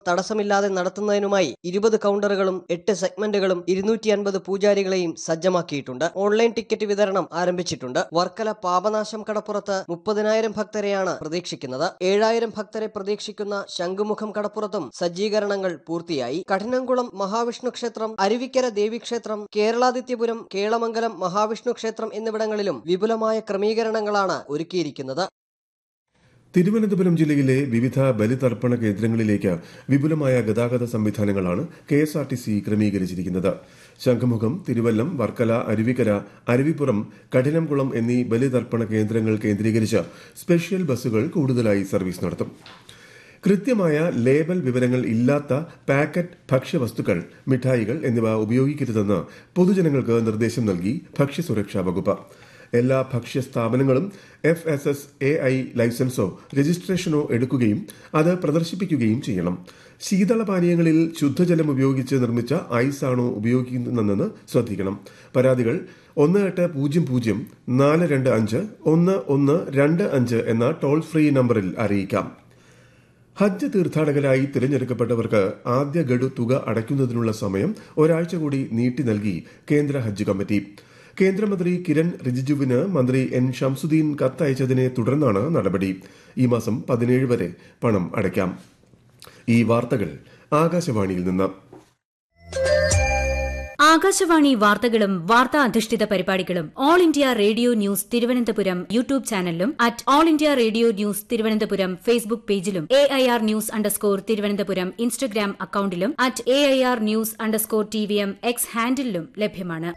തടസ്സമില്ലാതെ നടത്തുന്നതിനുമായി ഇരുപത് കൗണ്ടറുകളും എട്ട് സെഗ്മെന്റുകളും ഇരുന്നൂറ്റി അൻപത് പൂജാരികളെയും സജ്ജമാക്കിയിട്ടുണ്ട് ഓൺലൈൻ ടിക്കറ്റ് വിതരണം ആരംഭിച്ചിട്ടുണ്ട് വർക്കല പാപനാശം കടപ്പുറത്ത് മുപ്പതിനായിരം ഭക്തരെയാണ് പ്രതീക്ഷിക്കുന്നത് ഏഴായിരം ഭക്തരെ പ്രതീക്ഷിക്കുന്ന ശംഖുമുഖം കടപ്പുറത്തും സജ്ജീകരണങ്ങൾ പൂർത്തിയായി കഠിനംകുളം മഹാവിഷ്ണു ക്ഷേത്രം അരുവിക്കര ദേവീക്ഷേത്രം കേരളാദിത്യപുരം കേളമംഗലം മഹാവിഷ്ണു ക്ഷേത്രം എന്നിവിടങ്ങളിലും വിപുലമായ ക്രമീകരണങ്ങളാണ് ഒരുക്കിയിരിക്കുന്നത് തിരുവനന്തപുരം ജില്ലയിലെ വിവിധ ബലിതർപ്പണ കേന്ദ്രങ്ങളിലേക്ക് വിപുലമായ ഗതാഗത സംവിധാനങ്ങളാണ് K S R T C ക്രമീകരിച്ചിരിക്കുന്നത് ശംഖുമുഖം തിരുവല്ലം വർക്കല അരുവിക്കര അരുവിപ്പുറം കഠിനംകുളം എന്നീ ബലിതർപ്പണ കേന്ദ്രങ്ങൾ കേന്ദ്രീകരിച്ച് സ്പെഷ്യൽ ബസ്സുകൾ കൂടുതലായി സർവീസ് നടത്തും കൃത്യമായ ലേബൽ വിവരങ്ങൾ ഇല്ലാത്ത പാക്കറ്റ് ഭക്ഷ്യവസ്തുക്കൾ മിഠായികൾ എന്നിവ ഉപയോഗിക്കരുതെന്ന് പൊതുജനങ്ങൾക്ക് നിർദ്ദേശം നൽകി ഭക്ഷ്യസുരക്ഷാ വകുപ്പ് എല്ലാ ഭക്ഷ്യ സ്ഥാപനങ്ങളും F S S A I ലൈസൻസോ രജിസ്ട്രേഷനോ എടുക്കുകയും അത് പ്രദർശിപ്പിക്കുകയും ചെയ്യണം ശീതളപാനീയങ്ങളിൽ ശുദ്ധജലം ഉപയോഗിച്ച് നിർമ്മിച്ച ഐസാണോ ഉപയോഗിക്കുന്നതെന്ന് ശ്രദ്ധിക്കണം പരാതികൾ ഒന്ന് എട്ട് പൂജ്യം പൂജ്യം നാല് രണ്ട് അഞ്ച് ഒന്ന് ഒന്ന് രണ്ട് അഞ്ച് എന്ന ടോൾ ഫ്രീ നമ്പറിൽ അറിയിക്കാം ഹജ്ജ് തീർത്ഥാടകരായി തിരഞ്ഞെടുക്കപ്പെട്ടവർക്ക് ആദ്യ ഗഡു തുക അടയ്ക്കുന്നതിനുള്ള സമയം ഒരാഴ്ച കൂടി നീട്ടി നൽകി കേന്ദ്ര ഹജ്ജ് കമ്മിറ്റി കേന്ദ്രമന്ത്രി കിരൺ റിജിജുവിന് മന്ത്രി എൻ ഷംസുദ്ദീൻ കത്തയച്ചതിനെ തുടർന്നാണ് നടപടി ഈ മാസം പതിനേഴ് വരെ പണം അടയ്ക്കാം ഈ വാർത്തകൾ ആകാശവാണിയിൽ നിന്ന് ആകാശവാണി വാർത്തകളും വാർത്താ അധിഷ്ഠിത പരിപാടികളും all India radio news Thiruvananthapuram YouTube ചാനലിലും at all India radio news Thiruvananthapuram Facebook പേജിലും A I R news underscore Thiruvananthapuram Instagram അക്കൌണ്ടിലും at A I R news underscore T V M X ഹാൻഡിലും ലഭ്യമാണ്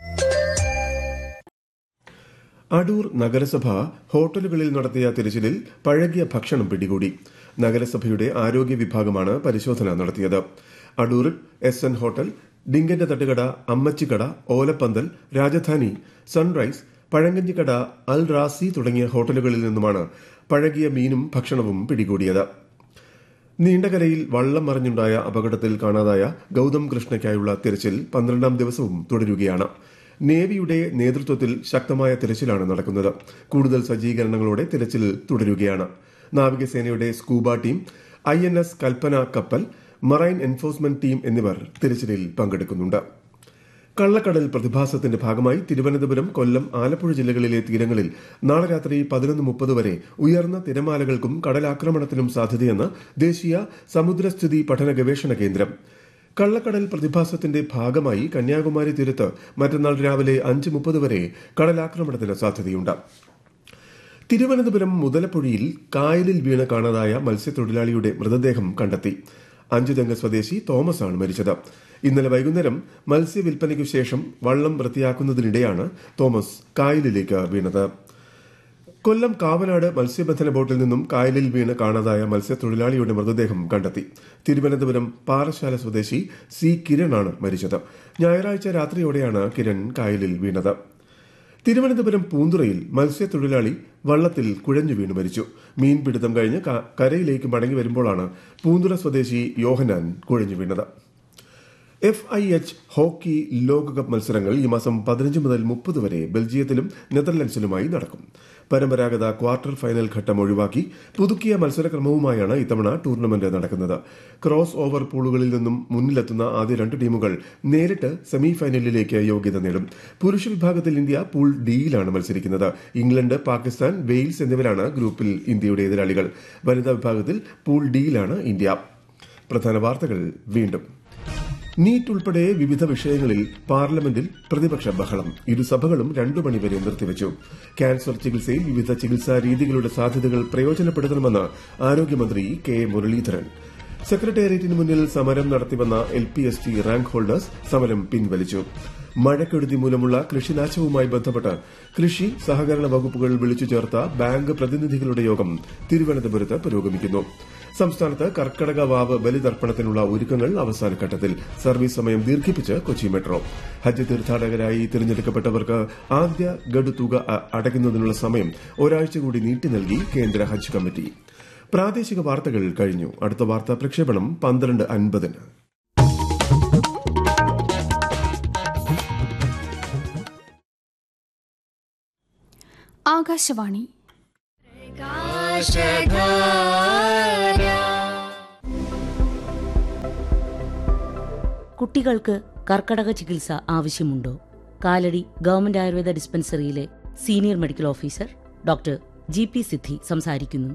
അടൂർ നഗരസഭ ഹോട്ടലുകളിൽ നടത്തിയ തിരച്ചിലിൽ പഴകിയ ഭക്ഷണം പിടികൂടി നഗരസഭയുടെ ആരോഗ്യ വിഭാഗമാണ് പരിശോധന നടത്തിയത് അടൂറിൽ എസ് എൻ ഹോട്ടൽ ഡിങ്കന്റെ തട്ടുകട അമ്മച്ചിക്കട ഓലപ്പന്തൽ രാജധാനി സൺറൈസ് പഴങ്കഞ്ഞിക്കട അൽ റാസി തുടങ്ങിയ ഹോട്ടലുകളിൽ നിന്നുമാണ് പഴകിയ മീനും ഭക്ഷണവും പിടികൂടിയത് നീണ്ടകരയിൽ വള്ളം മറിഞ്ഞുണ്ടായ അപകടത്തിൽ കാണാതായ ഗൌതം കൃഷ്ണയ്ക്കായുള്ള തിരച്ചിൽ പന്ത്രണ്ടാം ദിവസവും തുടരുകയാണ് നേവിയുടെ നേതൃത്വത്തിൽ ശക്തമായ തിരച്ചിലാണ് നടക്കുന്നത് കൂടുതൽ സജ്ജീകരണങ്ങളോടെ തിരച്ചിൽ തുടരുകയാണ് നാവികസേനയുടെ scuba team I N S Kalpana കപ്പൽ മറൈൻ എൻഫോഴ്സ്മെന്റ് ടീം എന്നിവർ തിരച്ചിലിൽ പങ്കെടുക്കുന്നുണ്ട് കള്ളക്കടൽ പ്രതിഭാസത്തിന്റെ ഭാഗമായി തിരുവനന്തപുരം കൊല്ലം ആലപ്പുഴ ജില്ലകളിലെ തീരങ്ങളിൽ നാളെ രാത്രി പതിനൊന്ന് മുപ്പത് വരെ ഉയർന്ന തിരമാലകൾക്കും കടലാക്രമണത്തിനും സാധ്യതയെന്ന് ദേശീയ സമുദ്രസ്ഥിതി പഠന ഗവേഷണ കേന്ദ്രം കള്ളക്കടൽ പ്രതിഭാസത്തിന്റെ ഭാഗമായി കന്യാകുമാരി തീരത്ത് മറ്റന്നാൾ രാവിലെ അഞ്ച് മുപ്പത് വരെ കടലാക്രമണത്തിന് സാധ്യതയുണ്ട് തിരുവനന്തപുരം മുതലപ്പുഴയിൽ കായലിൽ വീണ് കാണാതായ മത്സ്യത്തൊഴിലാളിയുടെ മൃതദേഹം കണ്ടെത്തി അഞ്ചുതെങ്ങ സ്വദേശി തോമസ് ആണ് മരിച്ചത് ഇന്നലെ വൈകുന്നേരം മത്സ്യവിൽപ്പനയ്ക്കു ശേഷം വള്ളം വൃത്തിയാക്കുന്നതിനിടെയാണ് തോമസ് കായലിലേക്ക് വീണത് കൊല്ലം കാവനാട് മത്സ്യബന്ധന ബോട്ടിൽ നിന്നും കായലിൽ വീണ് കാണാതായ മത്സ്യത്തൊഴിലാളിയുടെ മൃതദേഹം കണ്ടെത്തി തിരുവനന്തപുരം പാറശാല സ്വദേശി സി കിരണാണ് മരിച്ചത് ഞായറാഴ്ച രാത്രിയോടെയാണ് കിരൺ കായലിൽ വീണത് തിരുവനന്തപുരം പൂന്തുറയിൽ മത്സ്യത്തൊഴിലാളി വള്ളത്തിൽ കുഴഞ്ഞു വീണ് മരിച്ചു മീൻപിടുത്തം കഴിഞ്ഞ് കരയിലേക്ക് മടങ്ങി വരുമ്പോഴാണ് പൂന്തുറ സ്വദേശി യോഹനാൻ കുഴഞ്ഞു വീണത് എഫ് ഐ എച്ച് ഹോക്കി ലോകകപ്പ് മത്സരങ്ങൾ ഈ മാസം പതിനഞ്ച് മുതൽ മുപ്പത് വരെ ബെൽജിയത്തിലും നെതർലൻഡ്സിലുമായി നടക്കും പരമ്പരാഗത ക്വാർട്ടർ ഫൈനൽ ഘട്ടം ഒഴിവാക്കി പുതുക്കിയ മത്സരക്രമവുമായാണ് ഇത്തവണ ടൂർണമെന്റ് നടക്കുന്നത് ക്രോസ് ഓവർ പൂളുകളിൽ നിന്നും മുന്നിലെത്തുന്ന ആദ്യ രണ്ട് ടീമുകൾ നേരിട്ട് സെമി ഫൈനലിലേക്ക് യോഗ്യത നേടും പുരുഷ വിഭാഗത്തിൽ ഇന്ത്യ പൂൾ ഡിയിലാണ് മത്സരിക്കുന്നത് ഇംഗ്ലണ്ട് പാകിസ്ഥാൻ വെയിൽസ് എന്നിവരാണ് ഗ്രൂപ്പിൽ ഇന്ത്യയുടെ എതിരാളികൾ വനിതാ വിഭാഗത്തിൽ പൂൾ ഡിയിലാണ് ഇന്ത്യ പ്രധാന വാർത്തകൾ വീണ്ടും നീറ്റ് ഉൾപ്പെടെ വിവിധ വിഷയങ്ങളിൽ പാർലമെന്റിൽ പ്രതിപക്ഷ ബഹളം ഇരുസഭകളും രണ്ടു മണിവരെ നിർത്തിവച്ചു ക്യാൻസർ ചികിത്സയിൽ വിവിധ ചികിത്സാ രീതികളുടെ സാധ്യതകൾ പ്രയോജനപ്പെടുത്തണമെന്ന് ആരോഗ്യമന്ത്രി കെ മുരളീധരൻ സെക്രട്ടേറിയറ്റിന് മുന്നിൽ സമരം നടത്തിവന്ന L P S T rank holders സമരം പിൻവലിച്ചു മഴക്കെടുതി മൂലമുള്ള കൃഷിനാശവുമായി ബന്ധപ്പെട്ട് കൃഷി സഹകരണ വകുപ്പുകൾ വിളിച്ചു ചേർത്ത ബാങ്ക് പ്രതിനിധികളുടെ യോഗം തിരുവനന്തപുരത്ത് പുരോഗമിക്കുന്നു സംസ്ഥാനത്ത് കർക്കടക വാവ് ബലിതർപ്പണത്തിനുള്ള ഒരുക്കങ്ങൾ അവസാനഘട്ടത്തിൽ സർവീസ് സമയം ദീർഘിപ്പിച്ച് കൊച്ചി മെട്രോ ഹജ്ജ് തീർത്ഥാടകരായി തിരഞ്ഞെടുക്കപ്പെട്ടവർക്ക് ആദ്യ ഗഡു തുക അടയ്ക്കുന്നതിനുള്ള സമയം ഒരാഴ്ച കൂടി നീട്ടി നൽകി കേന്ദ്ര ഹജ്ജ് കമ്മിറ്റി പ്രാദേശിക വാർത്തകൾ കഴിഞ്ഞു അടുത്ത വാർത്താ പ്രക്ഷേപണം പന്ത്രണ്ട് അൻപതിന് ആകാശവാണി കുട്ടികൾക്ക് കർക്കടക ചികിത്സ ആവശ്യമുണ്ടോ കാലടി ഗവൺമെന്റ് ആയുർവേദ ഡിസ്പെൻസറിയിലെ senior medical officer doctor G P Siddhi സംസാരിക്കുന്നു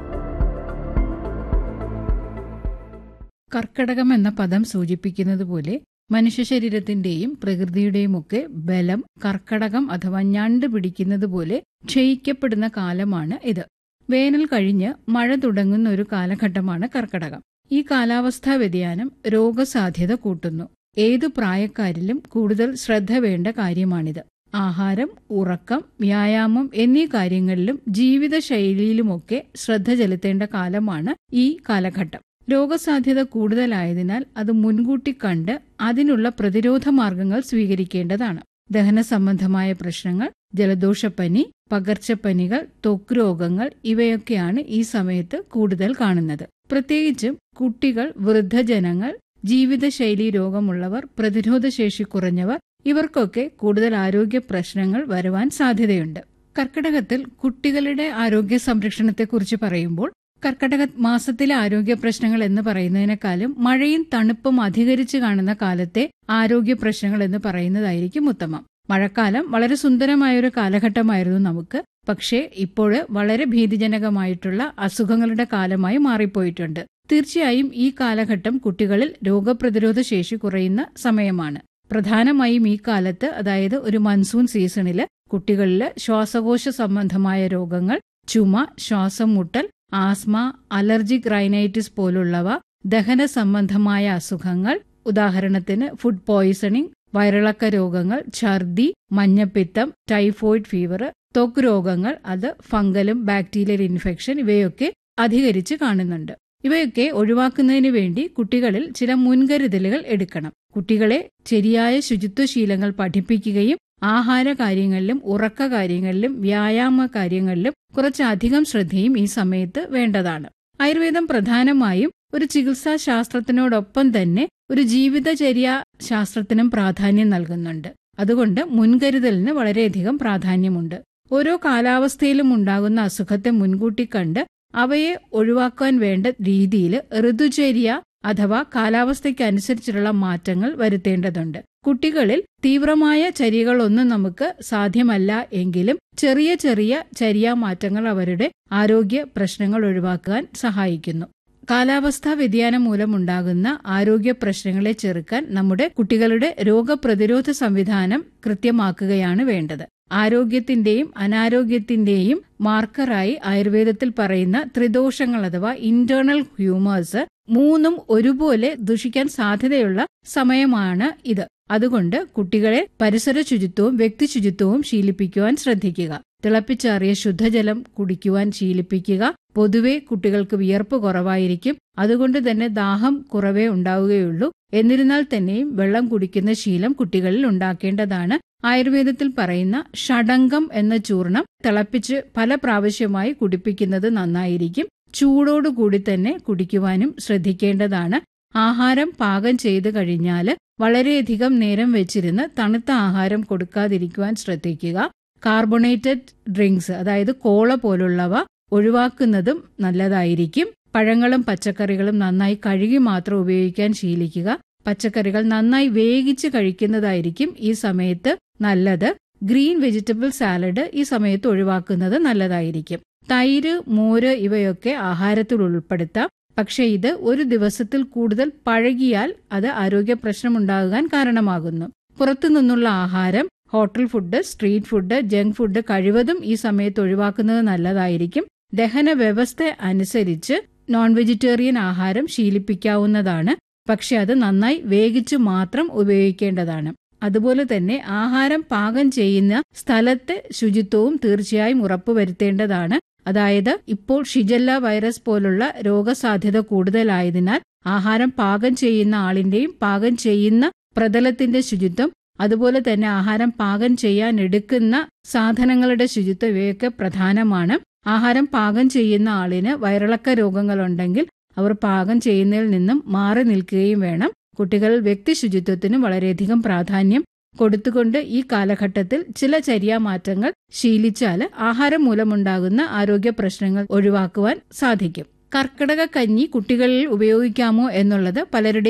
കർക്കടകം എന്ന പദം സൂചിപ്പിക്കുന്നത് പോലെ മനുഷ്യ ശരീരത്തിന്റെയും പ്രകൃതിയുടെയും ഒക്കെ ബലം കർക്കടകം അഥവാ ഞണ്ട് പിടിക്കുന്നത് പോലെ ക്ഷയിക്കപ്പെടുന്ന കാലമാണ് ഇത് വേനൽ കഴിഞ്ഞ് മഴ തുടങ്ങുന്ന ഒരു കാലഘട്ടമാണ് കർക്കടകം ഈ കാലാവസ്ഥാ വ്യതിയാനം രോഗസാധ്യത കൂട്ടുന്നു ഏതു പ്രായക്കാരിലും കൂടുതൽ ശ്രദ്ധ വേണ്ട കാര്യമാണിത് ആഹാരം ഉറക്കം വ്യായാമം എന്നീ കാര്യങ്ങളിലും ജീവിതശൈലിയിലുമൊക്കെ ശ്രദ്ധ ചെലുത്തേണ്ട കാലമാണ് ഈ കാലഘട്ടം രോഗസാധ്യത കൂടുതലായതിനാൽ അത് മുൻകൂട്ടി കണ്ട് അതിനുള്ള പ്രതിരോധ മാർഗങ്ങൾ സ്വീകരിക്കേണ്ടതാണ് ദഹന സംബന്ധമായ പ്രശ്നങ്ങൾ ജലദോഷപ്പനി പകർച്ചപ്പനികൾ ത്വക്ക് രോഗങ്ങൾ ഇവയൊക്കെയാണ് ഈ സമയത്ത് കൂടുതൽ കാണുന്നത് പ്രത്യേകിച്ചും കുട്ടികൾ വൃദ്ധജനങ്ങൾ ജീവിതശൈലി രോഗമുള്ളവർ പ്രതിരോധശേഷി കുറഞ്ഞവർ ഇവർക്കൊക്കെ കൂടുതൽ ആരോഗ്യ പ്രശ്നങ്ങൾ വരുവാൻ സാധ്യതയുണ്ട് കർക്കിടകത്തിൽ കുട്ടികളുടെ ആരോഗ്യ സംരക്ഷണത്തെക്കുറിച്ച് പറയുമ്പോൾ കർക്കടക മാസത്തിലെ ആരോഗ്യ പ്രശ്നങ്ങൾ എന്ന് പറയുന്നതിനേക്കാളും മഴയും തണുപ്പും അധികരിച്ചു കാണുന്ന കാലത്തെ ആരോഗ്യ പ്രശ്നങ്ങൾ എന്ന് പറയുന്നതായിരിക്കും ഉത്തമം മഴക്കാലം വളരെ സുന്ദരമായ ഒരു കാലഘട്ടമായിരുന്നു നമുക്ക് പക്ഷേ ഇപ്പോൾ വളരെ ഭീതിജനകമായിട്ടുള്ള അസുഖങ്ങളുടെ കാലമായി മാറിപ്പോയിട്ടുണ്ട് തീർച്ചയായും ഈ കാലഘട്ടം കുട്ടികളിൽ രോഗപ്രതിരോധ ശേഷി കുറയുന്ന സമയമാണ് പ്രധാനമായും ഈ കാലത്ത് അതായത് ഒരു മൺസൂൺ സീസണിൽ കുട്ടികളിൽ ശ്വാസകോശ സംബന്ധമായ രോഗങ്ങൾ ചുമ ശ്വാസം മുട്ടൽ ആസ്മ അലർജിക് റൈനൈറ്റിസ് പോലുള്ളവ ദഹന സംബന്ധമായ അസുഖങ്ങൾ ഉദാഹരണത്തിന് ഫുഡ് പോയിസണിംഗ് വയറിളക്ക രോഗങ്ങൾ ഛർദി മഞ്ഞപ്പിത്തം ടൈഫോയിഡ് ഫീവർ ത്വക്ക് രോഗങ്ങൾ അത് ഫംഗലും ബാക്ടീരിയൽ ഇൻഫെക്ഷൻ ഇവയൊക്കെ അധികരിച്ച് കാണുന്നുണ്ട് ഇവയൊക്കെ ഒഴിവാക്കുന്നതിന് വേണ്ടി കുട്ടികളിൽ ചില മുൻകരുതലുകൾ എടുക്കണം കുട്ടികളെ ശരിയായ ശുചിത്വശീലങ്ങൾ പഠിപ്പിക്കുകയും ആഹാര കാര്യങ്ങളിലും ഉറക്ക കാര്യങ്ങളിലും വ്യായാമ കാര്യങ്ങളിലും കുറച്ചധികം ശ്രദ്ധയും ഈ സമയത്ത് വേണ്ടതാണ് ആയുർവേദം പ്രധാനമായും ഒരു ചികിത്സാ ശാസ്ത്രത്തിനോടൊപ്പം തന്നെ ഒരു ജീവിതചര്യ ശാസ്ത്രത്തിനും പ്രാധാന്യം നൽകുന്നുണ്ട് അതുകൊണ്ട് മുൻകരുതലിന് വളരെയധികം പ്രാധാന്യമുണ്ട് ഓരോ കാലാവസ്ഥയിലും ഉണ്ടാകുന്ന അസുഖത്തെ മുൻകൂട്ടി കണ്ട് അവയെ ഒഴിവാക്കാൻ വേണ്ട രീതിയിൽ ഋതുചര്യ അഥവാ കാലാവസ്ഥയ്ക്കനുസരിച്ചുള്ള മാറ്റങ്ങൾ വരുത്തേണ്ടതുണ്ട് കുട്ടികളിൽ തീവ്രമായ ചര്യകളൊന്നും നമുക്ക് സാധ്യമല്ല എങ്കിലും ചെറിയ ചെറിയ ചര്യാമാറ്റങ്ങൾ അവരുടെ ആരോഗ്യ പ്രശ്നങ്ങൾ ഒഴിവാക്കാൻ സഹായിക്കുന്നു കാലാവസ്ഥാ വ്യതിയാനം മൂലമുണ്ടാകുന്ന ആരോഗ്യ പ്രശ്നങ്ങളെ ചെറുക്കാൻ നമ്മുടെ കുട്ടികളുടെ രോഗപ്രതിരോധ സംവിധാനം കൃത്യമാക്കുകയാണ് വേണ്ടത് ആരോഗ്യത്തിന്റെയും അനാരോഗ്യത്തിന്റെയും മാർക്കറായി ആയുർവേദത്തിൽ പറയുന്ന ത്രിദോഷങ്ങൾ അഥവാ ഇന്റേണൽ ഹ്യൂമേഴ്സ് മൂന്നും ഒരുപോലെ ദുഷിക്കാൻ സാധ്യതയുള്ള സമയമാണ് ഇത് അതുകൊണ്ട് കുട്ടികളെ പരിസര ശുചിത്വവും വ്യക്തി ശുചിത്വവും ശീലിപ്പിക്കുവാൻ ശ്രദ്ധിക്കുക തിളപ്പിച്ചാറിയ ശുദ്ധജലം കുടിക്കുവാൻ ശീലിപ്പിക്കുക പൊതുവെ കുട്ടികൾക്ക് വിയർപ്പ് കുറവായിരിക്കും അതുകൊണ്ട് തന്നെ ദാഹം കുറവേ ഉണ്ടാവുകയുള്ളൂ എന്നിരുന്നാൽ തന്നെയും വെള്ളം കുടിക്കുന്ന ശീലം കുട്ടികളിൽ ഉണ്ടാക്കേണ്ടതാണ് ആയുർവേദത്തിൽ പറയുന്ന ഷഡംഗം എന്ന ചൂർണം തിളപ്പിച്ച് പല പ്രാവശ്യമായി കുടിപ്പിക്കുന്നത് നന്നായിരിക്കും ചൂടോടുകൂടി തന്നെ കുടിക്കുവാനും ശ്രദ്ധിക്കേണ്ടതാണ് ആഹാരം പാകം ചെയ്തു കഴിഞ്ഞാൽ വളരെയധികം നേരം വെച്ചിരുന്ന് തണുത്ത ആഹാരം കൊടുക്കാതിരിക്കുവാൻ ശ്രദ്ധിക്കുക കാർബണേറ്റഡ് ഡ്രിങ്ക്സ് അതായത് കോള പോലുള്ളവ ഒഴിവാക്കുന്നതും നല്ലതായിരിക്കും പഴങ്ങളും പച്ചക്കറികളും നന്നായി കഴുകി മാത്രം ഉപയോഗിക്കാൻ ശീലിക്കുക പച്ചക്കറികൾ നന്നായി വേവിച്ച് കഴിക്കുന്നതായിരിക്കും ഈ സമയത്ത് നല്ലത് ഗ്രീൻ വെജിറ്റബിൾ സാലഡ് ഈ സമയത്ത് ഒഴിവാക്കുന്നത് നല്ലതായിരിക്കും തൈര് മോര് ഇവയൊക്കെ ആഹാരത്തിൽ ഉൾപ്പെടുത്താം പക്ഷേ ഇത് ഒരു ദിവസത്തിൽ കൂടുതൽ പഴകിയാൽ അത് ആരോഗ്യ പ്രശ്നമുണ്ടാകാൻ കാരണമാകുന്നു പുറത്തുനിന്നുള്ള ആഹാരം hotel food street food junk food കഴിവതും ഈ സമയത്ത് ഒഴിവാക്കുന്നത് നല്ലതായിരിക്കും ദഹന വ്യവസ്ഥ അനുസരിച്ച് നോൺ വെജിറ്റേറിയൻ ആഹാരം ശീലിപ്പിക്കാവുന്നതാണ് പക്ഷെ അത് നന്നായി വേവിച്ചു മാത്രം ഉപയോഗിക്കേണ്ടതാണ് അതുപോലെ തന്നെ ആഹാരം പാകം ചെയ്യുന്ന സ്ഥലത്തെ ശുചിത്വവും തീർച്ചയായും ഉറപ്പുവരുത്തേണ്ടതാണ് അതായത് ഇപ്പോൾ ഷിജല്ല വൈറസ് പോലുള്ള രോഗസാധ്യത കൂടുതലായതിനാൽ ആഹാരം പാകം ചെയ്യുന്ന ആളിന്റെയും പാകം ചെയ്യുന്ന പ്രതലത്തിന്റെ ശുചിത്വം അതുപോലെ തന്നെ ആഹാരം പാകം ചെയ്യാൻ എടുക്കുന്ന സാധനങ്ങളുടെ ശുചിത്വം ഇവയൊക്കെ പ്രധാനമാണ് ആഹാരം പാകം ചെയ്യുന്ന ആളിന് വയറിളക്ക രോഗങ്ങളുണ്ടെങ്കിൽ അവർ പാകം ചെയ്യുന്നതിൽ നിന്നും മാറി നിൽക്കുകയും വേണം കുട്ടികൾ വ്യക്തി ശുചിത്വത്തിന് വളരെയധികം പ്രാധാന്യം കൊടുത്തുകൊണ്ട് ഈ കാലഘട്ടത്തിൽ ചില ചര്യാമാറ്റങ്ങൾ ശീലിച്ചാൽ ആഹാരം മൂലമുണ്ടാകുന്ന ആരോഗ്യ പ്രശ്നങ്ങൾ ഒഴിവാക്കുവാൻ സാധിക്കും കർക്കിടക കഞ്ഞി കുട്ടികളിൽ ഉപയോഗിക്കാമോ എന്നുള്ളത് പലരുടെയും